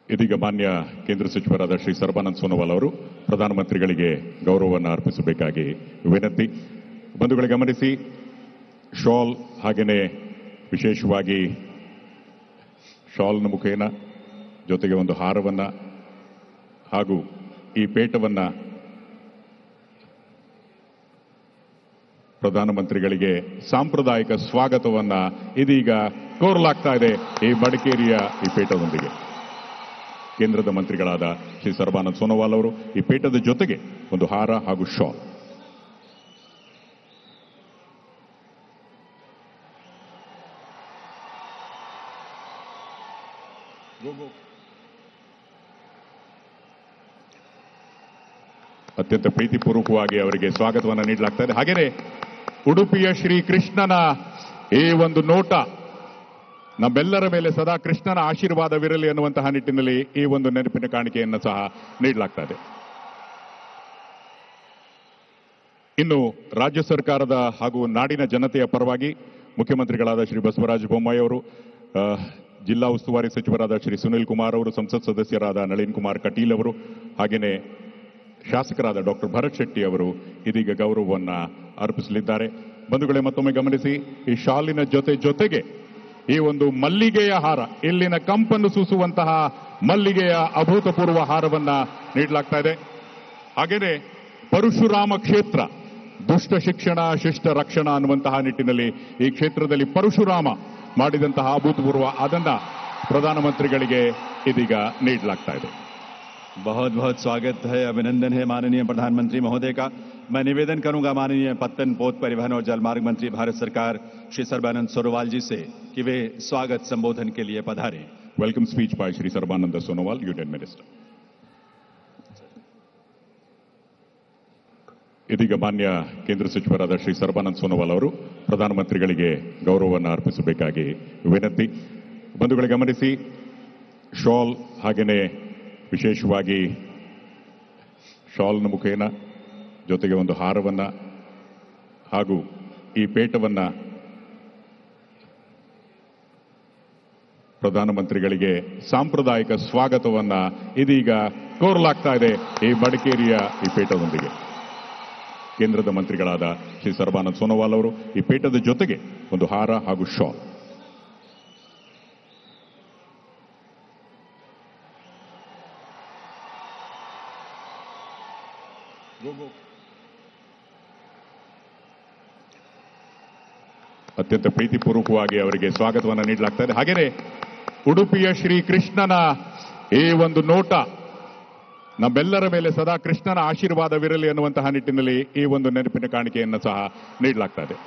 ಇದೀಗ ಮಾನ್ಯ ಕೇಂದ್ರ ಸಚಿವರಾದ ಶ್ರೀ ಸರ್ಬಾನಂದ್ ಸೋನೋವಾಲ್ ಅವರು ಪ್ರಧಾನಮಂತ್ರಿಗಳಿಗೆ ಗೌರವವನ್ನು ಅರ್ಪಿಸಬೇಕಾಗಿ ವಿನಂತಿ ಬಂಧುಗಳೇ ಗಮನಿಸಿ ಶಾಲ್ ಹಾಗೆಯೇ ವಿಶೇಷವಾಗಿ ಶಾಲ್ನ ಮುಖೇನ ಜೊತೆಗೆ ಒಂದು ಹಾರವನ್ನ ಹಾಗೂ ಈ ಪೇಟವನ್ನ ಪ್ರಧಾನಮಂತ್ರಿಗಳಿಗೆ ಸಾಂಪ್ರದಾಯಿಕ ಸ್ವಾಗತವನ್ನ ಇದೀಗ ಕೋರಲಾಗ್ತಾ ಇದೆ ಈ ಮಡಿಕೇರಿಯ ಈ ಪೇಟದೊಂದಿಗೆ ಕೇಂದ್ರದ ಮಂತ್ರಿಗಳಾದ ಶ್ರೀ ಸರ್ಬಾನಂದ್ ಸೋನೋವಾಲ್ ಅವರು ಈ ಪೇಟದ ಜೊತೆಗೆ ಒಂದು ಹಾರ ಹಾಗೂ ಶಾಲ್ ಅತ್ಯಂತ ಪ್ರೀತಿಪೂರ್ವಕವಾಗಿ ಅವರಿಗೆ ಸ್ವಾಗತವನ್ನು ನೀಡಲಾಗ್ತಾ ಇದೆ ಹಾಗೆಯೇ ಉಡುಪಿಯ ಶ್ರೀ ಕೃಷ್ಣನ ಈ ಒಂದು ನೋಟ ನಮ್ಮೆಲ್ಲರ ಮೇಲೆ ಸದಾ ಕೃಷ್ಣನ ಆಶೀರ್ವಾದವಿರಲಿ ಅನ್ನುವಂತಹ ನಿಟ್ಟಿನಲ್ಲಿ ಈ ಒಂದು ನೆನಪಿನ ಕಾಣಿಕೆಯನ್ನು ಸಹ ನೀಡಲಾಗ್ತಾ ಇದೆ ಇನ್ನು ರಾಜ್ಯ ಸರ್ಕಾರದ ಹಾಗೂ ನಾಡಿನ ಜನತೆಯ ಪರವಾಗಿ ಮುಖ್ಯಮಂತ್ರಿಗಳಾದ ಶ್ರೀ ಬಸವರಾಜ ಬೊಮ್ಮಾಯಿ ಅವರು ಆ, ಜಿಲ್ಲಾ ಉಸ್ತುವಾರಿ ಸಚಿವರಾದ ಶ್ರೀ ಸುನಿಲ್ ಕುಮಾರ್ ಅವರು ಸಂಸತ್ ಸದಸ್ಯರಾದ ನಳಿನ್ ಕುಮಾರ್ ಕಟೀಲ್ ಅವರು ಹಾಗೆಯೇ ಶಾಸಕರಾದ ಡಾಕ್ಟರ್ ಭರತ್ ಶೆಟ್ಟಿ ಅವರು ಇದೀಗ ಗೌರವವನ್ನ ಅರ್ಪಿಸಲಿದ್ದಾರೆ ಬಂಧುಗಳೇ ಮತ್ತೊಮ್ಮೆ ಗಮನಿಸಿ ಈ ಶಾಲಿನ ಜೊತೆ ಜೊತೆಗೆ ಈ ಒಂದು ಮಲ್ಲಿಗೆಯ ಹಾರ ಇಲ್ಲಿನ ಕಂಪನ್ನು ಸೂಸುವಂತಹ ಮಲ್ಲಿಗೆಯ ಅಭೂತಪೂರ್ವ ಹಾರವನ್ನ ನೀಡಲಾಗ್ತಾ ಇದೆ ಹಾಗೆಯೇ ಪರಶುರಾಮ ಕ್ಷೇತ್ರ ದುಷ್ಟ ಶಿಕ್ಷಣ ಶಿಷ್ಟ ರಕ್ಷಣಾ ಅನ್ನುವಂತಹ ನಿಟ್ಟಿನಲ್ಲಿ ಈ ಕ್ಷೇತ್ರದಲ್ಲಿ ಪರಶುರಾಮ ಮಾಡಿದಂತಹ ಅಭೂತಪೂರ್ವ ಅದನ್ನ ಪ್ರಧಾನಮಂತ್ರಿಗಳಿಗೆ ಇದೀಗ ನೀಡಲಾಗ್ತಾ ಇದೆ बहुत बहुत स्वागत है अभिनंदन है माननीय प्रधानमंत्री महोदय का मैं निवेदन करूंगा माननीय पत्तन पोत परिवहन और जलमार्ग मंत्री भारत सरकार श्री सर्बानंद सोनोवाल जी से कि वे स्वागत संबोधन के लिए पधारें welcome speech by Shri Sarbananda Sonowal union minister ಇದೀಗ ಮಾನ್ಯ ಕೇಂದ್ರ ಸಚಿವರಾದ ಶ್ರೀ ಸರ್ಬಾನಂದ್ ಸೋನೋವಾಲ್ ಅವರು ಪ್ರಧಾನಮಂತ್ರಿಗಳಿಗೆ ಗೌರವವನ್ನು ಅರ್ಪಿಸಬೇಕಾಗಿ ವಿನಂತಿ ಬಂಧುಗಳೇ ಗಮನಿಸಿ ಶಾಲ್ ಹಾಗೆಯೇ ವಿಶೇಷವಾಗಿ ಶಾಲ್ನ ಮುಖೇನ ಜೊತೆಗೆ ಒಂದು ಹಾರವನ್ನ ಹಾಗೂ ಈ ಪೇಟವನ್ನ ಪ್ರಧಾನಮಂತ್ರಿಗಳಿಗೆ ಸಾಂಪ್ರದಾಯಿಕ ಸ್ವಾಗತವನ್ನ ಇದೀಗ ಕೋರಲಾಗ್ತಾ ಇದೆ ಈ ಮಡಿಕೇರಿಯ ಈ ಪೇಟದೊಂದಿಗೆ ಕೇಂದ್ರದ ಮಂತ್ರಿಗಳಾದ ಶ್ರೀ ಸರ್ಬಾನಂದ್ ಸೋನೋವಾಲ್ ಅವರು ಈ ಪೇಟದ ಜೊತೆಗೆ ಒಂದು ಹಾರ ಹಾಗೂ ಶಾಲ್ ಅತ್ಯಂತ ಪ್ರೀತಿಪೂರ್ವಕವಾಗಿ ಅವರಿಗೆ ಸ್ವಾಗತವನ್ನು ನೀಡಲಾಗ್ತಾ ಇದೆ ಹಾಗೆಯೇ ಉಡುಪಿಯ ಶ್ರೀ ಕೃಷ್ಣನ ಈ ಒಂದು ನೋಟ ನಮ್ಮೆಲ್ಲರ ಮೇಲೆ ಸದಾ ಕೃಷ್ಣನ ಆಶೀರ್ವಾದವಿರಲಿ ಅನ್ನುವಂತಹ ನಿಟ್ಟಿನಲ್ಲಿ ಈ ಒಂದು ನೆನಪಿನ ಕಾಣಿಕೆಯನ್ನು ಸಹ ನೀಡಲಾಗ್ತಾ ಇದೆ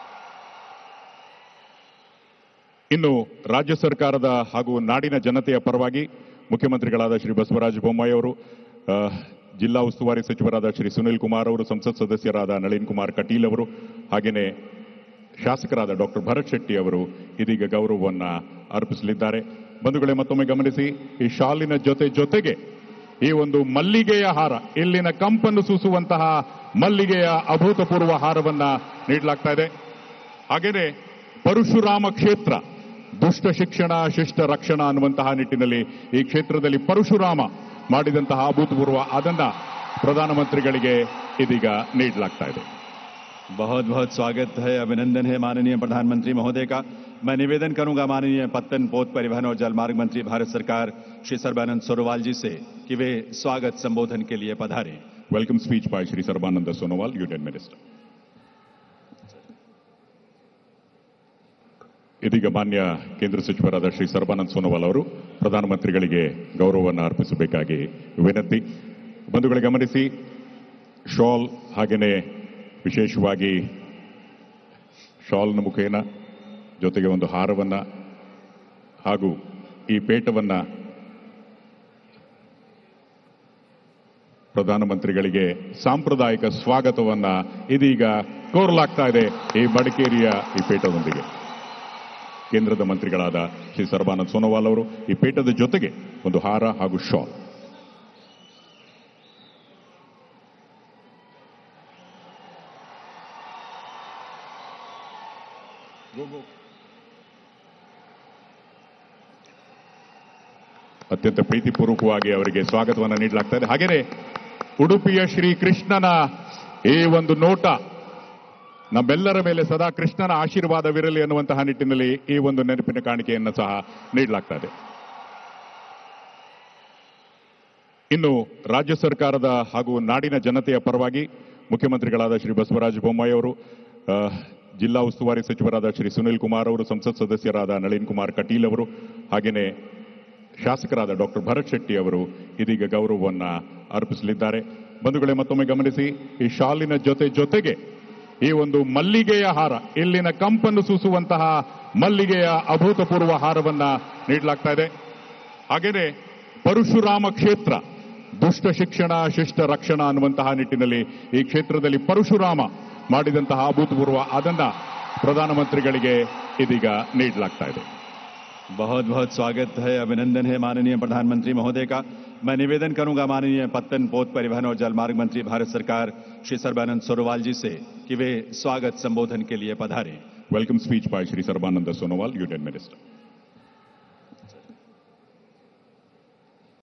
ಇನ್ನು ರಾಜ್ಯ ಸರ್ಕಾರದ ಹಾಗೂ ನಾಡಿನ ಜನತೆಯ ಪರವಾಗಿ ಮುಖ್ಯಮಂತ್ರಿಗಳಾದ ಶ್ರೀ ಬಸವರಾಜ ಬೊಮ್ಮಾಯಿ ಅವರು ಆ, ಜಿಲ್ಲಾ ಉಸ್ತುವಾರಿ ಸಚಿವರಾದ ಶ್ರೀ ಸುನಿಲ್ ಕುಮಾರ್ ಅವರು ಸಂಸತ್ ಸದಸ್ಯರಾದ ನಳಿನ್ ಕುಮಾರ್ ಕಟೀಲ್ ಅವರು ಹಾಗೆಯೇ ಶಾಸಕರಾದ ಡಾಕ್ಟರ್ ಭರತ್ ಶೆಟ್ಟಿ ಅವರು ಇದೀಗ ಗೌರವವನ್ನ ಅರ್ಪಿಸಲಿದ್ದಾರೆ ಬಂಧುಗಳೇ ಮತ್ತೊಮ್ಮೆ ಗಮನಿಸಿ ಈ ಶಾಲಿನ ಜೊತೆ ಜೊತೆಗೆ ಈ ಒಂದು ಮಲ್ಲಿಗೆಯ ಹಾರ ಇಲ್ಲಿನ ಕಂಪನ್ನು ಸೂಸುವಂತಹ ಮಲ್ಲಿಗೆಯ ಅಭೂತಪೂರ್ವ ಹಾರವನ್ನ ನೀಡಲಾಗ್ತಾ ಇದೆ ಹಾಗೆಯೇ ಪರಶುರಾಮ ಕ್ಷೇತ್ರ ದುಷ್ಟ ಶಿಕ್ಷಣ ಶಿಷ್ಟ ರಕ್ಷಣಾ ಅನ್ನುವಂತಹ ನಿಟ್ಟಿನಲ್ಲಿ ಈ ಕ್ಷೇತ್ರದಲ್ಲಿ ಪರಶುರಾಮ ಮಾಡಿದಂತಹ ಅಭೂತಪೂರ್ವ ಅದನ್ನ ಪ್ರಧಾನಮಂತ್ರಿಗಳಿಗೆ ಇದೀಗ ನೀಡಲಾಗ್ತಾ ಇದೆ बहुत बहुत स्वागत है अभिनंदन है माननीय प्रधानमंत्री महोदय का मैं निवेदन करूंगा माननीय पत्तन पोत परिवहन और जलमार्ग मंत्री भारत सरकार श्री सर्बानंद सोनोवाल जी से कि वे स्वागत संबोधन के लिए पधारें welcome speech by Shri Sarbananda Sonowal union minister ಇದೀಗ ಮಾನ್ಯ ಕೇಂದ್ರ ಸಚಿವರಾದ ಶ್ರೀ ಸರ್ಬಾನಂದ್ ಸೋನೋವಾಲ್ ಅವರು ಪ್ರಧಾನಮಂತ್ರಿಗಳಿಗೆ ಗೌರವವನ್ನು ಅರ್ಪಿಸಬೇಕಾಗಿ ವಿನಂತಿ ಬಂಧುಗಳೇ ಗಮನಿಸಿ ಶಾಲ್ ಹಾಗೆಯೇ ವಿಶೇಷವಾಗಿ ಶಾಲ್ನ ಮುಖೇನ ಜೊತೆಗೆ ಒಂದು ಹಾರವನ್ನ ಹಾಗೂ ಈ ಪೇಟವನ್ನ ಪ್ರಧಾನಮಂತ್ರಿಗಳಿಗೆ ಸಾಂಪ್ರದಾಯಿಕ ಸ್ವಾಗತವನ್ನ ಇದೀಗ ಕೋರಲಾಗ್ತಾ ಇದೆ ಈ ಮಡಿಕೇರಿಯ ಈ ಪೇಟದೊಂದಿಗೆ ಕೇಂದ್ರದ ಮಂತ್ರಿಗಳಾದ ಶ್ರೀ ಸರ್ಬಾನಂದ್ ಸೋನೋವಾಲ್ ಅವರು ಈ ಪೇಟದ ಜೊತೆಗೆ ಒಂದು ಹಾರ ಹಾಗೂ ಶಾಲ್ ಅತ್ಯಂತ ಪ್ರೀತಿಪೂರ್ವಕವಾಗಿ ಅವರಿಗೆ ಸ್ವಾಗತವನ್ನು ನೀಡಲಾಗ್ತಾ ಇದೆ ಹಾಗೆಯೇ ಉಡುಪಿಯ ಶ್ರೀ ಕೃಷ್ಣನ ಈ ಒಂದು ನೋಟ ನಮ್ಮೆಲ್ಲರ ಮೇಲೆ ಸದಾ ಕೃಷ್ಣನ ಆಶೀರ್ವಾದವಿರಲಿ ಅನ್ನುವಂತಹ ನಿಟ್ಟಿನಲ್ಲಿ ಈ ಒಂದು ನೆನಪಿನ ಕಾಣಿಕೆಯನ್ನು ಸಹ ನೀಡಲಾಗ್ತಾ ಇದೆ ಇನ್ನು ರಾಜ್ಯ ಸರ್ಕಾರದ ಹಾಗೂ ನಾಡಿನ ಜನತೆಯ ಪರವಾಗಿ ಮುಖ್ಯಮಂತ್ರಿಗಳಾದ ಶ್ರೀ ಬಸವರಾಜ ಬೊಮ್ಮಾಯಿ ಅವರು ಆ, ಜಿಲ್ಲಾ ಉಸ್ತುವಾರಿ ಸಚಿವರಾದ ಶ್ರೀ ಸುನಿಲ್ ಕುಮಾರ್ ಅವರು ಸಂಸತ್ ಸದಸ್ಯರಾದ ನಳಿನ್ ಕುಮಾರ್ ಕಟೀಲ್ ಅವರು ಹಾಗೆಯೇ ಶಾಸಕರಾದ ಡಾಕ್ಟರ್ ಭರತ್ ಶೆಟ್ಟಿ ಅವರು ಇದೀಗ ಗೌರವವನ್ನ ಅರ್ಪಿಸಲಿದ್ದಾರೆ ಬಂಧುಗಳೇ ಮತ್ತೊಮ್ಮೆ ಗಮನಿಸಿ ಈ ಶಾಲಿನ ಜೊತೆ ಜೊತೆಗೆ ಈ ಒಂದು ಮಲ್ಲಿಗೆಯ ಹಾರ ಇಲ್ಲಿನ ಕಂಪನ್ನು ಸೂಸುವಂತಹ ಮಲ್ಲಿಗೆಯ ಅಭೂತಪೂರ್ವ ಹಾರವನ್ನ ನೀಡಲಾಗ್ತಾ ಇದೆ ಹಾಗೇನೆ ಪರಶುರಾಮ ಕ್ಷೇತ್ರ ದುಷ್ಟ ಶಿಕ್ಷಣ ಶಿಷ್ಟ ರಕ್ಷಣಾ ಅನ್ನುವಂತಹ ನಿಟ್ಟಿನಲ್ಲಿ ಈ ಕ್ಷೇತ್ರದಲ್ಲಿ ಪರಶುರಾಮ ಮಾಡಿದಂತಹ ಅಭೂತಪೂರ್ವ ಅದನ್ನ ಪ್ರಧಾನಮಂತ್ರಿಗಳಿಗೆ ಇದೀಗ ನೀಡಲಾಗ್ತಾ ಇದೆ बहुत बहुत स्वागत है अभिनंदन है माननीय प्रधानमंत्री महोदय का मैं निवेदन करूंगा माननीय पत्तन पोत परिवहन और जलमार्ग मंत्री भारत सरकार श्री सर्बानंद सोनोवाल जी से कि वे स्वागत संबोधन के लिए पधारें welcome speech by Shri Sarbananda Sonowal union minister